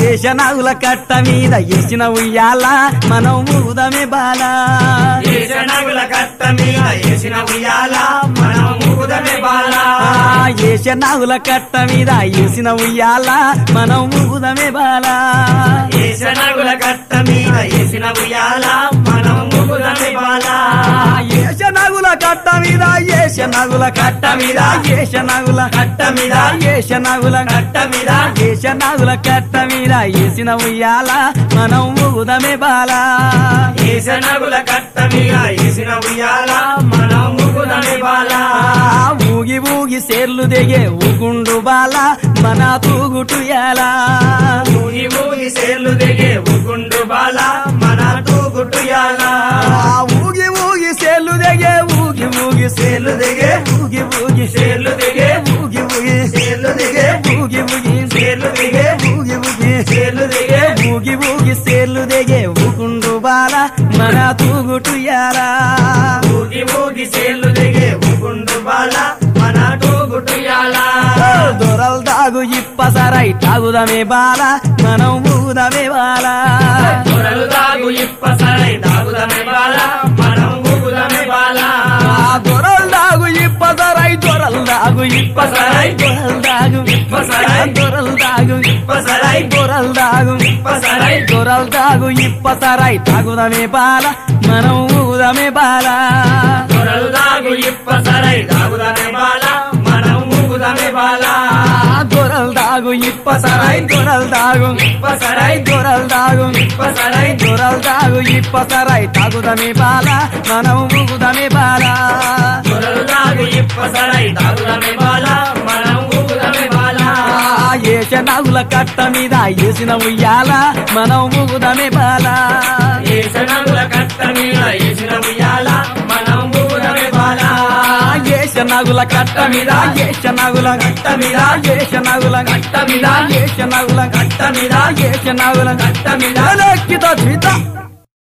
ఏషనాగుల కట్ట మీద ఏసిన ఉయ్యాల మనం ఊదమే బాల ఏషనగుల కట్ట మీద ఏసిన ఉయ్యాల మనం ఊదమే బాల ఆ, ఏషనాగుల కట్ట మీద ఏసిన ఉయ్యాల మనం ఊదమే బాల ఏషనగుల కట్ట మీద ఏసిన ఉయ్యాల మనం ఊదమే బాల ఆ, ఏషనాగుల కట్ట మీద ఏషనాగుల కట్ట మీద ఏషనాగుల కట్ట మీద ఏషనాగుల కట్ట మీద ఏషనాగుల కట్ట మీద ఏసిన ఉయ్యాల మనం ఊదమే బాల ఏషనగుల కట్ట మీద ఏసిన ఉయ్యాల మనం ఊదమే బాల ఆ, ఊగి ఊగి సేర్లు దిగే ఊగుండు బాల మన తూగుటుయాల ఊగి ఊగి సేర్లు దిగే ఉగుండు బాల మన తూగుట్టుయాల ఆ, ఊగి ఊగి సేర్లు దిగే ఊగి ఊగి సేర్లు దిగే ఊగి ఊగి సేర్లు దిగే ఊగి ఊగి సేర్లు దిగే ఊగి ఊగి సేర్లు దిగే ఊగి ఊగి సేర్లు దిగే ఊగి ఊగి సేర్లు దిగే ఊగుండు బాల మన తూగుటుయాల ఊగి ఊగి సేర్లు దిగే ఉగుండు బాల మన తూగుట్టుయాల దొరల్ దాగు ఇప్పసరై తాగుదమే బాల మనం ఊదమే బాల దొరలు దాగు ఇప్ప సరై దాగుదమే బాల మనం ఊగుదమే బాల ఆ దొరల్ దాగు ఇప్పసరై దొరల్ దాగు ఇప్పసరై దొరల్ దాగు ఇప్పసరై దొరల్ దాగు ఇప్ప సరై దొరల్ దాగు ఇప్పసరై దొరల్ దాగు ఇప్పసరై తాగుదమే బాల మనం ఊదమే బాల దొరలు దాగు ఇప్ప సరై దాగుదమే బాల మనం ఊగుదమే బాల ఆ దొరల్ దాగు ఇప్పసరై దొరల్ దాగు ఇప్ప సరై దొరల్ దాగు ఇప్ప సరై దొరల్ దాగు ఇప్పసరై తాగుదమే బాల మనం ఊగుదమే బాల దొరలు దాగు ఇప్ప సరై దాగుదమే బాల మనం ఊగుదమే బాల ఆ ఏషనాగుల కట్ట మీద ఏసిన ఉయ్యాల మనం ఊగుదమే బాల ఏసనగుల కట్ట మీద ఏసిన ఉయ్యాల మనం ఊగుదమే బాల ఆ ఏషనాగుల కట్ట మీద ఏషనాగుల కట్ట మీద ఏషనాగుల కట్ట మీద ఏషనాగుల కట్ట మీద ఏషనాగుల కట్ట మీద లెక్కితో ధ్విత